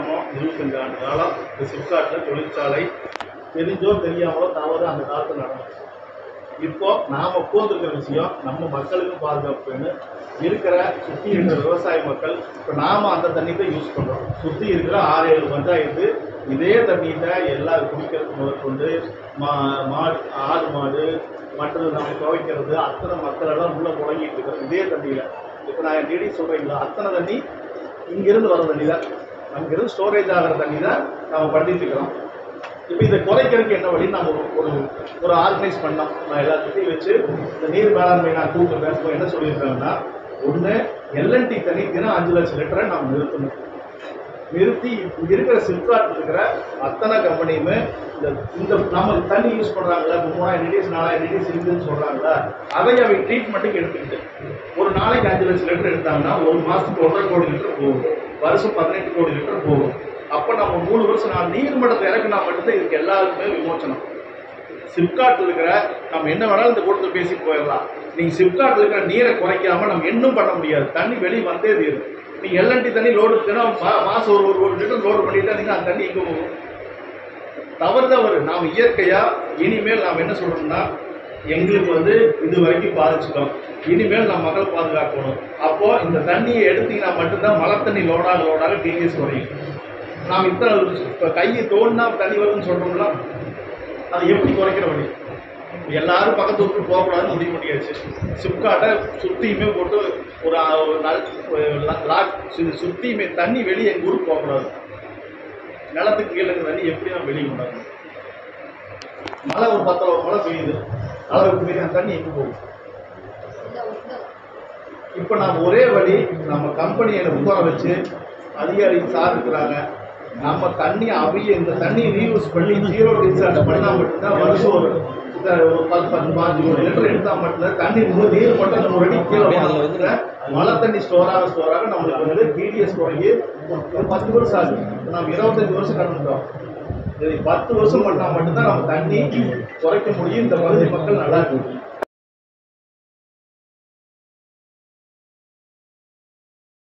கிராமம் இருபத்தஞ்சு ஆண்டு காலம் இந்த சிப்காட்டில் தொழிற்சாலை தெரிஞ்சோ தெரியாமலோ தவறு அந்த காலத்தில் நடந்துச்சு இப்போ நாம உட்காந்துருக்கிற விஷயம் நம்ம மக்களுக்கும் பாதுகாப்புன்னு இருக்கிற சுற்றி இருக்கிற விவசாய மக்கள் இப்போ நாம அந்த தண்ணி தான் யூஸ் பண்றோம் சுற்றி இருக்கிற ஆறு ஏழு பஞ்சாயத்து இதே தண்ணியில எல்லா குடிக்கிறது முதற்கொண்டு மா மாடு ஆடு மாடு மற்றது நம்ம துவைக்கிறது அத்தனை மக்கள் எல்லாம் உள்ள முடங்கிட்டு இருக்கிறோம் இதே தண்ணியில இப்போ நான் டிடி சொல்றீங்களா அத்தனை தண்ணி இங்கிருந்து வர தண்ணி தான் அங்கிருந்து ஸ்டோரேஜ் ஆகிற தண்ணி தான் நம்ம பண்ணிட்டு இருக்கிறோம் இப்போ இதை குறைக்கிறதுக்கு என்ன வழி நம்ம ஒரு ஒரு ஒரு ஆர்கனைஸ் பண்ணோம் நான் எல்லாத்துட்டையும் வச்சு இந்த நீர் மேலாண்மை நான் கூட்டு பேசும்போது என்ன சொல்லியிருக்காங்கன்னா ஒன்று எல்என்டி தண்ணி தினம் அஞ்சு லட்சம் லிட்டரை நம்ம நிறுத்தணும் நிறுத்தி இங்க இருக்கிற சிப்காட் இருக்கிற அத்தனை கம்பெனியுமே இந்த இந்த நம்ம தண்ணி யூஸ் பண்றாங்களா இப்போ மூணாயிரம் லிட்டர்ஸ் நாலாயிரம் லிட்டர்ஸ் இருக்குதுன்னு சொல்றாங்களா அதை அவங்க ட்ரீட்மெண்ட்டுக்கு எடுத்துக்கிட்டு ஒரு நாளைக்கு அஞ்சு லட்சம் லிட்டர் எடுத்தாங்கன்னா ஒரு மாசத்துக்கு ஒன்றரை கோடி லிட்டர் போகும் வருஷம் பதினெட்டு கோடி லிட்டர் போகும் அப்போ நம்ம மூணு வருஷம் நான் நீர் மட்டத்தை இறக்குனா மட்டும்தான் இதுக்கு எல்லாருக்குமே விமோச்சனம் சிப்காட்டில் இருக்கிற நம்ம என்ன வேணாலும் இந்த கூட்டத்தில் பேசிட்டு போயிடலாம் நீங்கள் சிப்காட்டில் இருக்கிற நீரை குறைக்காம நம்ம இன்னும் பண்ண முடியாது தண்ணி வெளியே வந்தே தீரும் நீங்க எல்என்டி தண்ணி லோடு தினம் மா- மாசம் ஒரு ஒரு ஒரு லிட்டர் லோடு பண்ணிட்டா நீங்க அந்த தண்ணி எங்க போகும் தவறு தவறு நாம் இயற்கையா இனிமேல் நாம் என்ன சொல்றோம்னா எங்களுக்கு வந்து இது வரைக்கும் பாதிச்சிட்டோம் இனிமேல் நம்ம மக்கள் பாதுகாக்கணும் அப்போ இந்த தண்ணியை எடுத்தீங்கன்னா மட்டும்தான் மழை தண்ணி லோடாக லோடாக டிடிஎஸ் குறையும் நாம் இத்தனை இப்போ கையை தோண்டினா தண்ணி வருதுன்னு சொல்றோம்ல அது எப்படி குறைக்கிற வழி எல்லாரும் பக்கத்து ஊருக்கு போகக்கூடாதுன்னு முடிவு பண்ணியாச்சு சிப்காட்டை சுற்றியுமே போட்டு ஒரு ஆ- ஒரு நல் ஒரு லா- லாக் சு- சுற்றியுமே தண்ணி வெளியே எங்கள் ஊருக்கு போகக்கூடாது நிலத்துக்கு கீழே இருக்கிற தண்ணி எப்படி நான் வெளியே கொண்டாடணும் மழை ஒரு பத்து மழை பெய்யுது அளவுக்கு மீறி அந்த தண்ணி எங்கே போகும் இப்போ நாம் ஒரே வழி நம்ம கம்பெனியை உட்கார வச்சு அதிகாரி சார் இருக்கிறாங்க நம்ம தண்ணி அவைய இந்த தண்ணியை ரீயூஸ் பண்ணி ஜீரோ டிஸ்சார்ஜ் பண்ணால் மட்டும்தான் வருஷம் ஒரு இந்த ஒரு பத்து பத்து பாஞ்சு ஒரு லிட்டர் எடுத்தால் மட்டும்தான் தண்ணி நூறு நீர் மட்டும் நூறு அடி கீழே போனா மழை தண்ணி ஸ்டோர் ஆக ஸ்டோர் ஆக நம்மளுக்கு வந்து டிடிஎஸ் தொடங்கி ஒரு பத்து வருஷம் ஆகுது இப்ப நம்ம இருபத்தஞ்சு வருஷம் கடந்துட்டோம் இது பத்து வருஷம் பண்ணால் மட்டும்தான் நம்ம தண்ணி குறைக்க முடியும் இந்த பகுதி மக்கள் நல்லா இருக்கு